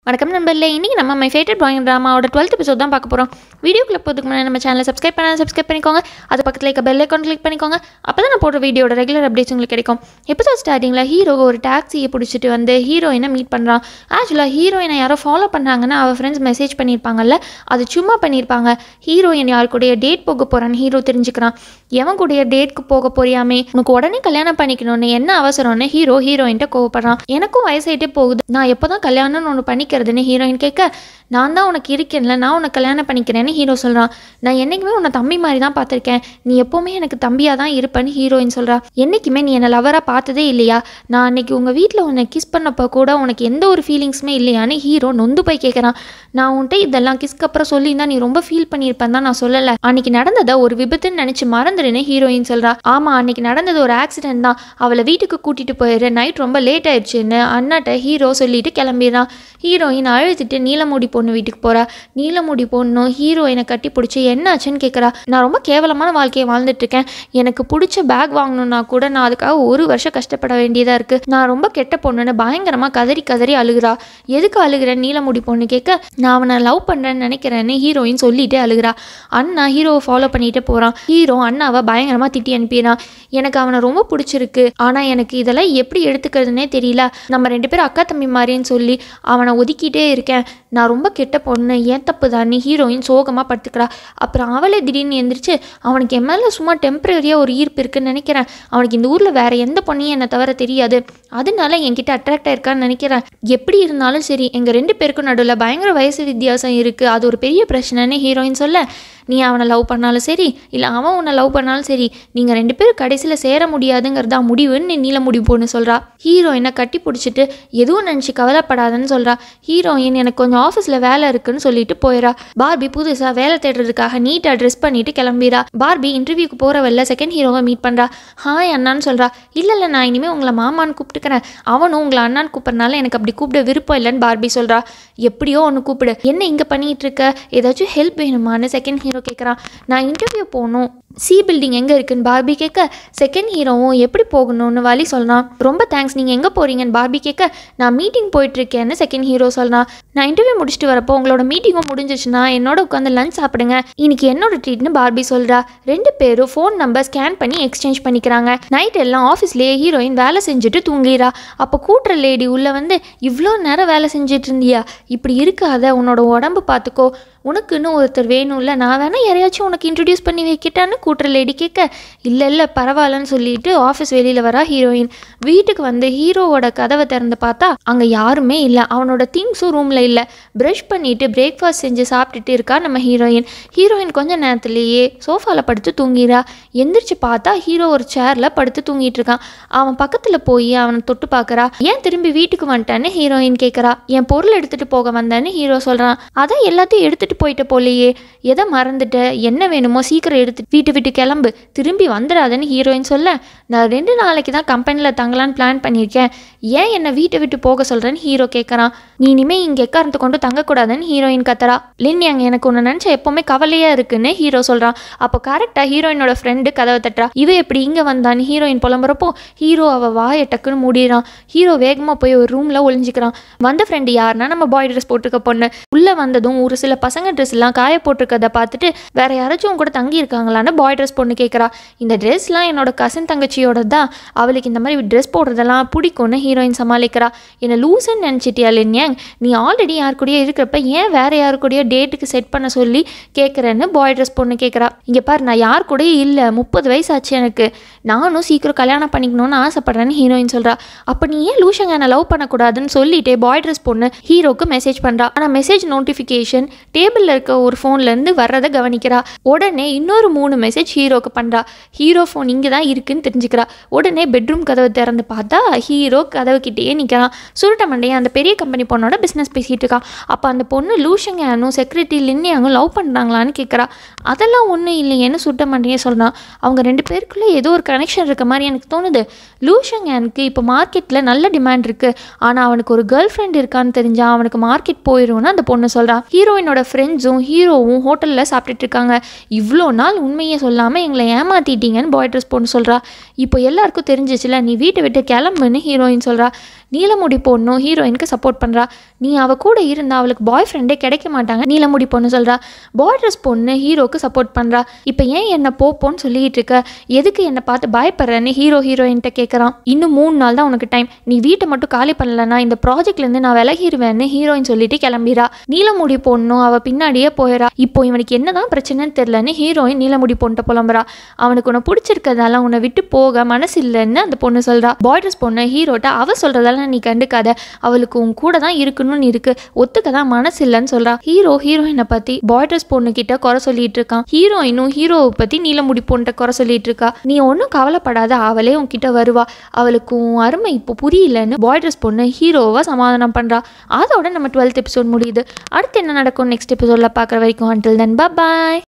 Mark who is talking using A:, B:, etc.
A: வணக்கம் நண்பர்களே இன்றைக்கி நம்ம மை ஃபேவரட் ட்ராயிங் ட்ராமாவோட டுவெல்த் எபிசோட் தான் பார்க்க போகிறோம் வீடியோக்குள்ள போகிறதுக்கு முன்னாடி நம்ம சேனலை சப்ஸ்கிரைப் பண்ணால் சப்ஸ்கிரைப் பண்ணிக்கோங்க அது பக்கத்தில் இருக்க பெல் ஐக்கான் கிளிக் பண்ணிக்கோங்க அப்போ தான் நான் போடுற வீடியோட ரெகுலர் அப்டேட்ஸ் உங்களுக்கு கிடைக்கும் எபிசோட் ஸ்டார்டிங்கில் ஹீரோ ஒரு டாக்ஸியை பிடிச்சிட்டு வந்து ஹீரோயினை மீட் பண்ணுறான் ஆக்சுவலாக ஹீரோயினை யாரோ ஃபாலோ பண்ணாங்கன்னா அவள் ஃப்ரெண்ட்ஸ் மெசேஜ் பண்ணியிருப்பாங்கல்ல அது சும்மா பண்ணியிருப்பாங்க ஹீரோயின் யார் கூடய டேட் போக போகிறான்னு ஹீரோ தெரிஞ்சுக்கிறான் எவன் கூடய டேட்க்கு போக போறியாமே உனக்கு உடனே கல்யாணம் பண்ணிக்கணும்னு என்ன அவசரம்னு ஹீரோ ஹீரோயின்ட்ட கோவப்படுறான் எனக்கும் வயசாயிட்டே போகுது நான் எப்போ தான் கல்யாணம்னு ஒன்று பண்ணிக்கிறதுன்னு ஹீரோயின் கேட்க நான் தான் உனக்கு இருக்கேன்ல நான் உனக்கு கல்யாணம் பண்ணிக்கிறேன்னு ஹீரோ சொல்கிறான் நான் என்றைக்குமே உன்னை தம்பி மாதிரி தான் பார்த்துருக்கேன் நீ எப்போவுமே எனக்கு தம்பியாக தான் இருப்பேன்னு ஹீரோயின் சொல்கிறா என்றைக்குமே நீ என்னை லவராக பார்த்ததே இல்லையா நான் அன்னைக்கு உங்கள் வீட்டில் உன்னை கிஸ் பண்ணப்போ கூட உனக்கு எந்த ஒரு ஃபீலிங்ஸுமே இல்லையான்னு ஹீரோ நொந்து போய் கேட்குறான் நான் உன்கிட்ட இதெல்லாம் கிஸ்க்கு அப்புறம் சொல்லியிருந்தா நீ ரொம்ப ஃபீல் பண்ணியிருப்பேன் தான் நான் சொல்லலை அன்னைக்கு நடந்ததை ஒரு விபத்துன்னு நினச்சி மறந்துடுன்னு ஹீரோயின் சொல்கிறா ஆமாம் அன்னைக்கு நடந்தது ஒரு ஆக்சிடென்ட் தான் அவளை வீட்டுக்கு கூட்டிகிட்டு போயிடு நைட் ரொம்ப லேட் ஆயிடுச்சுன்னு அண்ணாட்ட ஹீரோ சொல்லிட்டு கிளம்பிடுறான் ஹீரோயின் அழுதுட்டு நீலமுடி பொண்ணு வீட்டுக்கு போகிறா நீலமுடி பொண்ணும் ஹீரோயினை கட்டி பிடிச்சி என்னாச்சுன்னு கேட்குறா நான் ரொம்ப கேவலமான வாழ்க்கையை வாழ்ந்துட்டு இருக்கேன் எனக்கு பிடிச்ச பேக் வாங்கணும்னா கூட நான் அதுக்காக ஒரு வருஷம் கஷ்டப்பட வேண்டியதாக இருக்குது நான் ரொம்ப கெட்ட பொண்ணுன்னு பயங்கரமாக கதறி கதறி அழுகிறா எதுக்கு அழுகிறேன் நீலமுடி பொண்ணு கேட்க நான் அவனை லவ் பண்ணுறேன்னு நினைக்கிறேன்னு ஹீரோயின் சொல்லிட்டே அழுகிறா அண்ணா ஹீரோவை ஃபாலோ பண்ணிட்டு போகிறான் ஹீரோ அண்ணாவை பயங்கரமாக திட்டி அனுப்பிடுறான் எனக்கு அவனை ரொம்ப பிடிச்சிருக்கு ஆனால் எனக்கு இதெல்லாம் எப்படி எடுத்துக்கிறதுனே தெரியல நம்ம ரெண்டு பேரும் அக்கா தம்பி மாதிரின்னு சொல்லி அவனை ஒதுக்கிட்டே இருக்கேன் நான் ரொம்ப கெட்ட பொண்ணு ஏன் தப்பு தானே ஹீரோயின் சோகமாக படுத்துக்கிறா அப்புறம் அவளே திடீர்னு எந்திரிச்சு அவனுக்கு என் மேலே சும்மா டெம்பரரியாக ஒரு ஈர்ப்பு இருக்குன்னு நினைக்கிறேன் அவனுக்கு இந்த ஊரில் வேற எந்த பொண்ணையும் என்னை தவிர தெரியாது அதனால என்கிட்ட அட்ராக்ட் ஆயிருக்கான்னு நினைக்கிறேன் எப்படி இருந்தாலும் சரி எங்கள் ரெண்டு பேருக்கும் நடுவில் பயங்கர வயசு வித்தியாசம் இருக்குது அது ஒரு பெரிய பிரச்சனைன்னு ஹீரோயின் சொல்ல நீ அவனை லவ் பண்ணாலும் சரி இல்லை அவன் உன்னை லவ் பண்ணாலும் சரி நீங்கள் ரெண்டு பேரும் கடைசியில் சேர முடியாதுங்கிறதா முடிவுன்னு நீ நீல முடிவு போன்னு சொல்கிறா ஹீரோயினை கட்டி பிடிச்சிட்டு எதுவும் நினச்சி கவலைப்படாதன்னு சொல்கிறா ஹீரோயின் எனக்கு கொஞ்சம் ஆஃபீஸில் வேலை இருக்குன்னு சொல்லிட்டு போயிடறா பார்பி புதுசாக வேலை தேடுறதுக்காக நீட்டாக ட்ரெஸ் பண்ணிட்டு கிளம்பிடா பார்பி இன்டர்வியூக்கு போகிற வெளில செகண்ட் ஹீரோவை மீட் பண்ணுறா ஹாய் அண்ணான்னு சொல்கிறா இல்லை இல்லை நான் இனிமேல் உங்களை மாமான்னு கூப்பிட்டுக்கிறேன் அவனும் உங்களை அண்ணான்னு கூப்பிட்றனால எனக்கு அப்படி கூப்பிட விருப்பம் இல்லைன்னு பார்பி சொல்கிறா எப்படியோ ஒன்று கூப்பிடு என்ன இங்கே பண்ணிகிட்டு இருக்க ஏதாச்சும் ஹெல்ப் வேணுமான்னு செகண்ட் ஹீரோ கேட்குறான் நான் இன்டர்வியூ போகணும் சி பில்டிங் எங்கே இருக்குன்னு பார்பி கேட்க செகண்ட் ஹீரோவும் எப்படி போகணும்னு வழி சொல்கிறான் ரொம்ப தேங்க்ஸ் நீங்கள் எங்கே போகிறீங்கன்னு பார்பி கேட்க நான் மீட்டிங் போயிட்டுருக்கேன்னு செகண்ட் ஹீரோ சொல்கிறான் நான் இன்டர்வியூ முடிச்சுட்டு வரப்போ உங்களோட மீட்டிங்கும் முடிஞ்சிச்சுன்னா என்னோட உட்காந்து லஞ்ச் சாப்பிடுங்க இன்னைக்கு என்னோட ட்ரீட்னு பார்பி சொல்கிறா ரெண்டு பேரும் ஃபோன் நம்பர் ஸ்கேன் பண்ணி எக்ஸ்சேஞ்ச் பண்ணிக்கிறாங்க நைட் எல்லாம் ஆஃபீஸ்லேயே ஹீரோயின் வேலை செஞ்சுட்டு தூங்கிடுறா அப்போ கூட்டுற லேடி உள்ளே வந்து இவ்வளோ நேரம் வேலை செஞ்சுட்டு இருந்தியா இப்படி இருக்காத உன்னோட உடம்பு பார்த்துக்கோ உனக்குன்னு ஒருத்தர் வேணும்ல நான் வேணால் யாரையாச்சும் உனக்கு இன்ட்ரடியூஸ் பண்ணி வைக்கிட்டான்னு கூட்டுற லேடி கேட்க இல்லை இல்லை பரவாயில்லன்னு சொல்லிட்டு ஆஃபீஸ் வெளியில் வரா ஹீரோயின் வீட்டுக்கு வந்து ஹீரோவோட கதவை திறந்து பார்த்தா அங்கே யாருமே இல்லை அவனோட திங்ஸும் ரூமில் இல்லை ப்ரஷ் பண்ணிட்டு பிரேக்ஃபாஸ்ட் செஞ்சு சாப்பிட்டுட்டு இருக்கா நம்ம ஹீரோயின் ஹீரோயின் கொஞ்ச நேரத்துலேயே சோஃபாவில் படுத்து தூங்கிடுறா எந்திரிச்சு பார்த்தா ஹீரோ ஒரு சேரில் படுத்து தூங்கிட்டு இருக்கான் அவன் பக்கத்தில் போய் அவனை தொட்டு பார்க்குறா ஏன் திரும்பி வீட்டுக்கு வந்துட்டான்னு ஹீரோயின் கேட்குறா என் பொருள் எடுத்துகிட்டு போக வந்தேன்னு ஹீரோ சொல்கிறான் அதான் எல்லாத்தையும் எடுத்துகிட்டு போயிட்ட போலையே எதை மறந்துட்ட என்ன வேணுமோ சீக்கிரம் எடுத்து வீட்டு விட்டு கிளம்பு திரும்பி வந்துடாதன்னு ஹீரோயின் சொல்ல நான் ரெண்டு நாளைக்கு தான் கம்பெனியில் தங்கலான்னு பிளான் பண்ணியிருக்கேன் ஏன் என்னை வீட்டை விட்டு போக சொல்கிறேன்னு ஹீரோ கேட்குறான் நீ இனிமேல் இங்கே எக்காரத்தை கொண்டு தங்கக்கூடாதுன்னு ஹீரோயின் கத்துறா லின்யாங்க எனக்கு ஒன்று நினச்சா எப்போவுமே கவலையாக இருக்குன்னு ஹீரோ சொல்கிறான் அப்போ கரெக்டாக ஹீரோயினோட ஃப்ரெண்டு கதவை தட்டுறா இவ எப்படி இங்கே வந்தான்னு ஹீரோயின் புலம்புறப்போ ஹீரோ அவள் வாயை டக்குன்னு மூடிடுறான் ஹீரோ வேகமாக போய் ஒரு ரூமில் ஒளிஞ்சிக்கிறான் வந்த ஃப்ரெண்டு யாருன்னா நம்ம பாய் ட்ரெஸ் போட்டிருக்க பொண்ணு உள்ளே வந்ததும் ஒரு சில பசங்க ட்ரெஸ் எல்லாம் காய போட்டிருக்கதை பார்த்துட்டு வேற யாராச்சும் உங்க கூட தங்கி இருக்காங்களான்னு பாய் ட்ரெஸ் பொண்ணு கேட்குறா இந்த ட்ரெஸ்லாம் என்னோட கசின் தங்கச்சியோட தான் அவளுக்கு இந்த மாதிரி ட்ரெஸ் போடுறதெல்லாம் பிடிக்கும்னு ஹீரோயின் சமாளிக்கிறா என்னை லூசுன்னு நினச்சிட்டியா லின்யாங் நீ ஆல்ரெடி யார் கூடயோ இருக்கிறப்ப ஏன் வேற யார் கூடயோ டேட்டுக்கு செட் பண்ண சொல்லி கேட்குறேன்னு பாய் ட்ரெஸ் பொண்ணு கேட்குறா இங்கே பாரு நான் யார் கூடயும் இல்லை முப்பது வயசு ஆச்சு எனக்கு நானும் சீக்கிரம் கல்யாணம் பண்ணிக்கணும்னு ஆசைப்படுறேன்னு ஹீரோயின் சொல்கிறா அப்போ நீ ஏன் லூஷங்க என்னை லவ் பண்ணக்கூடாதுன்னு சொல்லிட்டே பாய் ட்ரெஸ் பொண்ணு ஹீரோக்கு மெசேஜ் பண்ணுறா ஆனால் மெசேஜ் நோட்டிஃபிகேஷன் டேபிளில் இருக்க ஒரு ஃபோன்லேருந்து வர்றதை கவனிக்கிறா உடனே இன்னொரு மூணு மெசேஜ் ஹீரோக்கு பண்ணுறா ஹீரோ ஃபோன் இங்கே தான் இருக்குன்னு தெரிஞ்சுக்கிறா உடனே பெட்ரூம் கதவை திறந்து பார்த்தா ஹீரோ கதவு கிட்டேயே நிற்கிறான் சுருட்ட மண்டையன் அந்த பெரிய கம்பெனி பொண்ணோட பிஸ்னஸ் பேசிகிட்டு இருக்கான் அப்போ அந்த பொண்ணு லூஷங்கனும் செக்ரட்டரி லின்னியாங்கும் லவ் பண்ணுறாங்களான்னு கேட்குறா அதெல்லாம் ஒன்றும் இல்லையேன்னு சுட்ட மண்டையே சொல்கிறான் அவங்க ரெண்டு பேருக்குள்ளே ஏதோ ஒரு கனெக்ஷன் இருக்க மாதிரி எனக்கு தோணுது லூஷங்கனுக்கு இப்போ மார்க்கெட்டில் நல்ல டிமாண்ட் இருக்குது ஆனால் அவனுக்கு ஒரு கேர்ள் ஃப்ரெண்ட் இருக்கான்னு தெரிஞ்சா அவனுக்கு மார்க்கெட் போயிடும்னு அந்த பொண்ணு சொல்கிறான் ஹீரோயினோட ஃப்ரெண்ட்ஸும் ஹீரோவும் ஹோட்டலில் சாப்பிட்டுட்டு இருக்காங்க இவ்வளோ நாள் உண்மையை சொல்லாமல் எங்களை ஏமாத்திட்டீங்கன்னு பாய் ட்ரெஸ் பொண்ணு சொல்கிறா இப்போ எல்லாருக்கும் தெரிஞ்சிச்சுல நீ வீட்டை விட்டு கிளம்புன்னு ஹீரோயின் சொல்கிறா நீலமுடி பொண்ணும் ஹீரோயினுக்கு சப்போர்ட் பண்ணுறா நீ அவ கூட இருந்தா அவளுக்கு பாய் ஃப்ரெண்டே கிடைக்க மாட்டாங்க நீலமுடி பொண்ணு சொல்கிறா பாய் ட்ரெஸ் பொண்ணு ஹீரோக்கு சப்போர்ட் பண்ணுறா இப்போ ஏன் என்ன போப்போன்னு சொல்லிட்டு இருக்க எதுக்கு என்னை பார்த்து பயப்படுறேன்னு ஹீரோ ஹீரோயின்கிட்ட கேட்குறான் இன்னும் மூணு நாள் தான் உனக்கு டைம் நீ வீட்டை மட்டும் காலி பண்ணலன்னா இந்த ப்ராஜெக்ட்லேருந்து நான் விலகிருவேன்னு ஹீரோயின் சொல்லிட்டு கிளம்பிடா நீலமுடி பொண்ணும் அவள் பின்னாடியே போயிடா இப்போ இவனுக்கு என்னதான் பிரச்சனைன்னு தெரிலன்னு ஹீரோயின் நீலமுடி பொண்ணுட்ட புலம்புறா அவனுக்கு உன்னை பிடிச்சிருக்கதால உன்னை விட்டு போக மனசு இல்லைன்னு அந்த பொண்ணு சொல்கிறா பாய் ட்ரெஸ் பொண்ணு ஹீரோட்ட அவ சொல்கிறதெல்லாம் நீ கண்டுக்காத அவளுக்கு உன் கூட தான் இருக்கணும்னு இருக்கு ஒத்துக்க தான் மனசு இல்லைன்னு சொல்கிறா ஹீரோ ஹீரோயினை பற்றி பாய் ட்ரெஸ் பொண்ணு கிட்ட குறை சொல்லிட்டு இருக்கான் ஹீரோயினும் ஹீரோவை பற்றி நீலமுடி பொண்ணுட்ட குறை சொல்லிட்டு இருக்கா நீ ஒன்றும் கவலைப்படாத அவளே உன்கிட்ட வருவா அவளுக்கு உன் அருமை இப்போ புரியலன்னு பாய் ட்ரெஸ் பொண்ணு ஹீரோவை சமாதானம் பண்ணுறா அதோட நம்ம டுவெல்த் எபிசோட் முடியுது அடுத்து என்ன நடக்கும் நெக்ஸ்ட் எபிசோடில் பார்க்குற வரைக்கும் அண்டில் தென் பாய்